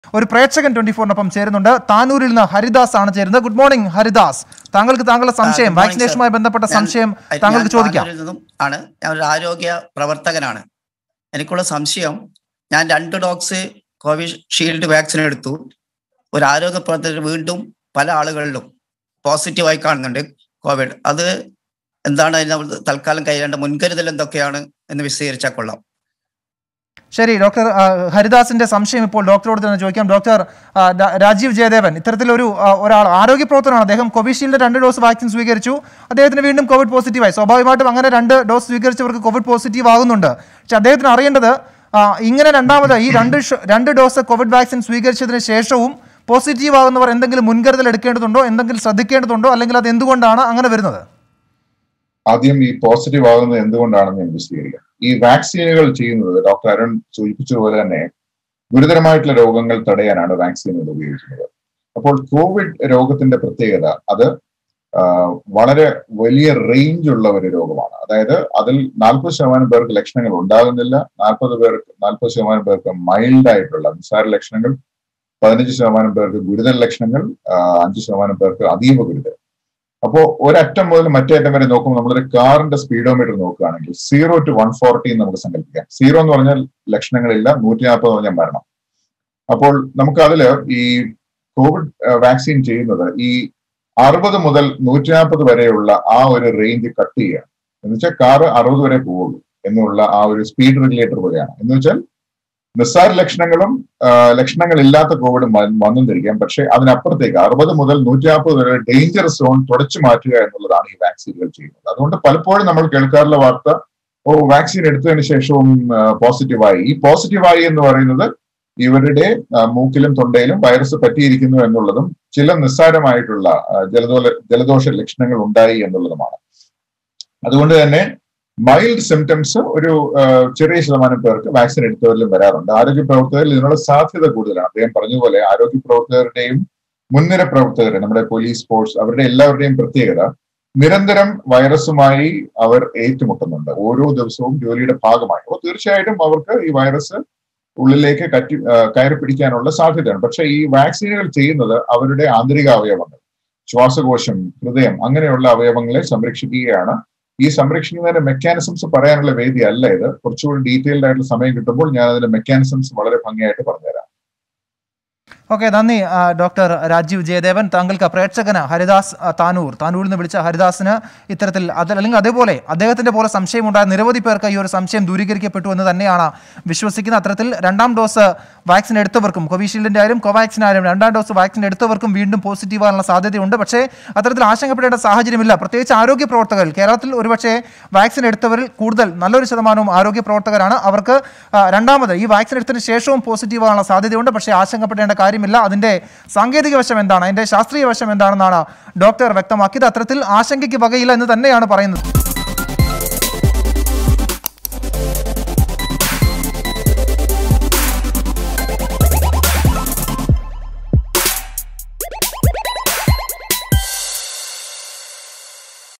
ഒരു പ്രേക്ഷകൻ ട്വന്റി ഫോറിനൊപ്പം ചേരുന്നുണ്ട് താനൂരിൽ നിന്ന് ഹരിദാസ് ആണ് ചേരുന്നത് ഗുഡ് മോർണിംഗ് ഹരിദാസ് താങ്കൾക്ക് താങ്കളുടെ സംശയം good morning, വാക്സിനേഷനുമായി sir. ബന്ധപ്പെട്ട ഞാൻ- സംശയം ഞാൻ താങ്കൾക്ക് ചോദിക്കാം പാനൂരിൽ നിന്നും ആണ് ഞാൻ ഒരു ആരോഗ്യ പ്രവർത്തകനാണ് എനിക്കുള്ള സംശയം ഞാൻ രണ്ട് ഡോക്സ് കോവിഷീൽഡ് വാക്സിൻ എടുത്തു ഒരു ആരോഗ്യ പ്രവർത്തകർ വീണ്ടും പല ആളുകളിലും പോസിറ്റീവായി കാണുന്നുണ്ട് കോവിഡ് അത് എന്താണ് അതിന് നമ്മൾ തൽക്കാലം കൈകൊണ്ട മുൻകരുതൽ എന്തൊക്കെയാണ് എന്ന് വിശദീകരിച്ചാൽ കൊള്ളാം ശരി ഡോക്ടർ ആ, ഹരിദാസിന്റെ സംശയം ഇപ്പോൾ ഡോക്ടറോട് തന്നെ ചോദിക്കാം ഡോക്ടർ ആ, രാ- രാജീവ് ജയദേവൻ ഇത്തരത്തിലൊരു ആ, ഒരാൾ ആരോഗ്യ പ്രവർത്തനമാണ് അദ്ദേഹം കോവിഷീൽഡ് രണ്ട് ഡോസ് വാക്സിൻ സ്വീകരിച്ചു അദ്ദേഹത്തിന് വീണ്ടും കോവിഡ് പോസിറ്റീവായി സ്വാഭാവികമായിട്ടും അങ്ങനെ രണ്ട് ഡോസ് സ്വീകരിച്ചവർക്ക് കോവിഡ് പോസിറ്റീവ് ആകുന്നുണ്ട് പക്ഷെ അദ്ദേഹത്തിന് അറിയേണ്ടത് ആ, ഇങ്ങനെ രണ്ടാമത് ഈ രണ്ട് ഷ- രണ്ട് ഡോസ് കോവിഡ് വാക്സിൻ സ്വീകരിച്ചതിന് ശേഷവും പോസിറ്റീവ് ആകുന്നവർ എന്തെങ്കിലും മുൻകരുതൽ എടുക്കേണ്ടതുണ്ടോ എന്തെങ്കിലും ശ്രദ്ധിക്കേണ്ടതുണ്ടോ അല്ലെങ്കിൽ അത് എന്തുകൊണ്ടാണ് അങ്ങനെ വരുന്നത് ആദ്യം ഈ പോസിറ്റീവ് ആകുന്നത് എന്തുകൊണ്ടാണെന്ന് ഞാൻ വിശദീകരിക്കാം ഈ വാക്സിനുകൾ ചെയ്യുന്നത് ഡോക്ടർ അരുൺ സൂചിപ്പിച്ചതുപോലെ തന്നെ ഗുരുതരമായിട്ടുള്ള രോഗങ്ങൾ തടയാനാണ് വാക്സിനുകൾ ഉപയോഗിക്കുന്നത് അപ്പോൾ കോവിഡ് രോഗത്തിന്റെ പ്രത്യേകത അത് ആ, വളരെ വലിയ റേഞ്ച് ഉള്ള ഒരു രോഗമാണ് അതായത് അതിൽ നാൽപ്പത് ശതമാനം പേർക്ക് ലക്ഷണങ്ങൾ ഉണ്ടാകുന്നില്ല നാൽപ്പത് പേർക്ക് നാൽപ്പത് ശതമാനം പേർക്ക് മൈൽഡ് ആയിട്ടുള്ള നിസ്സാര ലക്ഷണങ്ങൾ പതിനഞ്ച് ശതമാനം പേർക്ക് ഗുരുതര ലക്ഷണങ്ങൾ ആ, അഞ്ച് ശതമാനം പേർക്ക് അതീവ ഗുരുതരം അപ്പോ ഒരറ്റം മുതൽ മറ്റേ അറ്റം വരെ നോക്കുമ്പോൾ നമ്മളൊരു കാറിന്റെ സ്പീഡോമീറ്റർ നോക്കുകയാണെങ്കിൽ സീറോ ടു വൺ ഫോർട്ടി എന്ന് നമുക്ക് സങ്കല്പിക്കാം സീറോ എന്ന് പറഞ്ഞാൽ ലക്ഷണങ്ങളില്ല നൂറ്റി നാൽപ്പത് പറഞ്ഞാൽ മരണം അപ്പോൾ നമുക്ക് അതില് ഈ കോവിഡ് വാക്സിൻ ചെയ്യുന്നത് ഈ അറുപത് മുതൽ നൂറ്റി നാൽപ്പത് വരെയുള്ള ആ ഒരു റേഞ്ച് കട്ട് ചെയ്യുകയാണ് എന്ന് വെച്ചാൽ കാറ് അറുപത് വരെ പോവുള്ളൂ എന്നുള്ള ആ ഒരു സ്പീഡ് റെഗുലേറ്റർ പോലെയാണ് എന്ന് വെച്ചാൽ നിസ്സാര ലക്ഷണങ്ങളും ആ, ലക്ഷണങ്ങളില്ലാത്ത കോവിഡ് വന്നും തിരിക്കാം പക്ഷെ അതിനപ്പുറത്തേക്ക് അറുപത് മുതൽ നൂറ്റി നാൽപ്പത് വരെ ഡേഞ്ചർ സോൺ തുടച്ചു മാറ്റുക എന്നുള്ളതാണ് ഈ വാക്സിനുകൾ ചെയ്യുന്നത് അതുകൊണ്ട് പലപ്പോഴും നമ്മൾ കേൾക്കാറുള്ള വാർത്ത ഓ വാക്സിൻ എടുത്തതിന് ശേഷവും പോസിറ്റീവായി ഈ പോസിറ്റീവായി എന്ന് പറയുന്നത് ഇവരുടെ ആ, മൂക്കിലും തൊണ്ടയിലും വൈറസ് പറ്റിയിരിക്കുന്നു എന്നുള്ളതും ചില നിസ്സാരമായിട്ടുള്ള ആ, ജലദോഷ ജലദോഷ ലക്ഷണങ്ങൾ ഉണ്ടായി എന്നുള്ളതുമാണ് അതുകൊണ്ട് തന്നെ മൈൽഡ് സിംറ്റംസ് ഒരു ആ, ചെറിയ ശതമാനം പേർക്ക് വാക്സിൻ എടുത്തവരിലും വരാറുണ്ട് ആരോഗ്യ പ്രവർത്തകരിൽ ഇതിനുള്ള സാധ്യത കൂടുതലാണ് അദ്ദേഹം പറഞ്ഞതുപോലെ ആരോഗ്യ പ്രവർത്തകരുടെയും മുൻനിര പ്രവർത്തകരുടെ നമ്മുടെ പോലീസ് ഫോഴ്സ് അവരുടെ എല്ലാവരുടെയും പ്രത്യേകത നിരന്തരം വൈറസുമായി അവർ ഏറ്റുമുട്ടുന്നുണ്ട് ഓരോ ദിവസവും ജോലിയുടെ ഭാഗമായി അപ്പോൾ തീർച്ചയായിട്ടും അവർക്ക് ഈ വൈറസ് ഉള്ളിലേക്ക് കറ്റി ആ, കയറി പിടിക്കാനുള്ള സാധ്യതയാണ് പക്ഷെ ഈ വാക്സിനുകൾ ചെയ്യുന്നത് അവരുടെ ആന്തരിക അവയവങ്ങൾ ശ്വാസകോശം ഹൃദയം അങ്ങനെയുള്ള അവയവങ്ങളെ സംരക്ഷിക്കുകയാണ് ഈ സംരക്ഷിക്കുന്നതിന്റെ മെക്കാനിസംസ് പറയാനുള്ള വേദി അല്ല ഇത് കുറച്ചുകൂടി ഡീറ്റെയിൽഡ് ആയിട്ടുള്ള സമയം കിട്ടുമ്പോൾ ഞാൻ അതിന്റെ മെക്കാനിസംസ് വളരെ ഭംഗിയായിട്ട് പറഞ്ഞുതരാം ഓക്കെ നന്ദി ആ, ഡോക്ടർ രാജീവ് ജയദേവൻ താങ്കൾക്ക് പ്രേക്ഷകന് ഹരിദാസ് ആ, താനൂർ താനൂരിൽ നിന്ന് വിളിച്ച ഹരിദാസിന് ഇത്തരത്തിൽ അത് അല്ലെങ്കിൽ അതേപോലെ അദ്ദേഹത്തിന്റെ പോലെ സംശയമുണ്ടായ നിരവധി പേർക്ക് ഈ ഒരു സംശയം ദൂരീകരിക്കപ്പെട്ടു എന്ന് തന്നെയാണ് വിശ്വസിക്കുന്നത് അത്തരത്തിൽ രണ്ടാം ഡോസ് വാക്സിൻ എടുത്തവർക്കും കോവിഷീൽഡിന്റെ ആയാലും കോവാക്സിൻ ആയാലും രണ്ടാം ഡോസ് വാക്സിൻ എടുത്തവർക്കും വീണ്ടും പോസിറ്റീവ് ആകാനുള്ള സാധ്യതയുണ്ട് പക്ഷേ അത്തരത്തിൽ ആശങ്കപ്പെടേണ്ട സാഹചര്യമില്ല പ്രത്യേകിച്ച് ആരോഗ്യ പ്രവർത്തകർ കേരളത്തിൽ ഒരുപക്ഷെ വാക്സിൻ എടുത്തവരിൽ കൂടുതൽ നല്ലൊരു ശതമാനവും ആരോഗ്യ പ്രവർത്തകരാണ് അവർക്ക് ആ, രണ്ടാമത് ഈ വാക്സിൻ എടുത്തതിന് ശേഷവും പോസിറ്റീവ് ആകാനുള്ള സാധ്യതയുണ്ട് പക്ഷേ ആശങ്കപ്പെടേണ്ട കാര്യമില്ല അതിന്റെ സാങ്കേതിക വശം എന്താണ് അതിന്റെ ശാസ്ത്രീയ വശം എന്താണെന്നാണ് ഡോക്ടർ വ്യക്തമാക്കിയത് അത്തരത്തിൽ ആശങ്കയ്ക്ക് വകയില്ല എന്ന് തന്നെയാണ് പറയുന്നത്